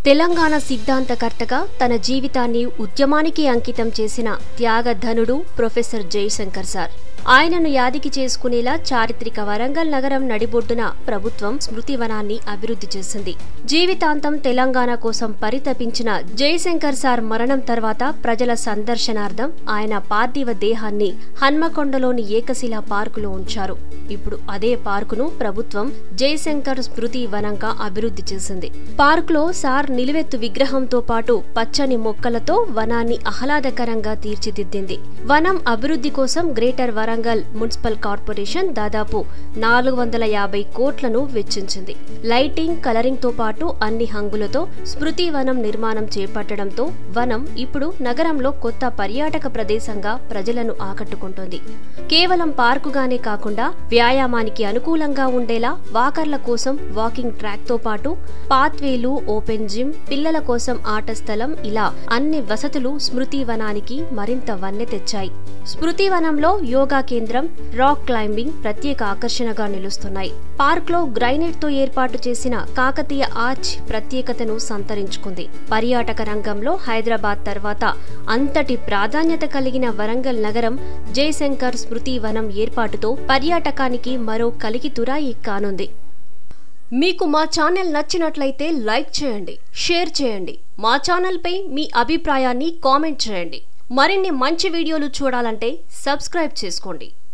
తెలంగాణ సిద్ధాంతకర్తగా తన జీవితాన్ని ఉద్యమానికి అంకితం చేసిన త్యాగధనుడు ప్రొఫెసర్ జయశంకర్ సార్ ఆయనను యాదికి చేసుకునేలా చారిత్రక వరంగల్ నగరం నడిబొడ్డున ప్రభుత్వం స్మృతివనాన్ని అభివృద్ధి చేసింది జీవితాంతం తెలంగాణ కోసం పరితపించిన జయశంకర్ సార్ మరణం తర్వాత ప్రజల సందర్శనార్థం ఆయన పార్థివ దేహాన్ని హన్మకొండలోని ఏకశిలా పార్కులో ఉంచారు ఇప్పుడు అదే పార్కును ప్రభుత్వం జయశంకర్ స్మృతి వనంగా అభివృద్ధి చేసింది పార్కులో సార్ నిలువెత్తు విగ్రహంతో పాటు పచ్చని మొక్కలతో వనాన్ని ఆహ్లాదకరంగా తీర్చిదిద్దింది వనం అభివృద్ధి కోసం గ్రేటర్ వరంగల్ మున్సిపల్ కార్పొరేషన్ దాదాపు నాలుగు వందల యాభై కోట్లను వెచ్చించింది లైటింగ్ కలరింగ్ తో పాటు అన్ని హంగులతో స్మృతి వనం నిర్మాణం చేపట్టడంతో వనం ఇప్పుడు నగరంలో కొత్త పర్యాటక ప్రదేశంగా ప్రజలను ఆకట్టుకుంటోంది కేవలం పార్కుగానే కాకుండా వ్యాయామానికి అనుకూలంగా ఉండేలా వాకర్ల కోసం వాకింగ్ ట్రాక్ తో పాటు పాత్వేలు ఓపెన్ జిమ్ పిల్లల కోసం ఆట స్థలం ఇలా అన్ని వసతులు స్మృతి వనానికి మరింత వన్నె తెచ్చాయి స్మృతి వనంలో యోగా కేంద్రం రాక్ క్లైంబింగ్ ప్రత్యేక ఆకర్షణగా నిలుస్తున్నాయి పార్క్ లో గ్రైనేట్ తో ఏర్పాటు చేసిన కాకతీయ ఆర్చ్ ప్రత్యేకతను సంతరించుకుంది పర్యాటక రంగంలో హైదరాబాద్ తర్వాత అంతటి ప్రాధాన్యత కలిగిన వరంగల్ నగరం జయశంకర్ స్మృతి వనం ఏర్పాటుతో పర్యాటకానికి మరో కలికితురాయి కానుంది మీకు మా ఛానల్ నచ్చినట్లయితే లైక్ చేయండి షేర్ చేయండి మా ఛానల్పై మీ అభిప్రాయాన్ని కామెంట్ చేయండి మరిన్ని మంచి వీడియోలు చూడాలంటే సబ్స్క్రైబ్ చేసుకోండి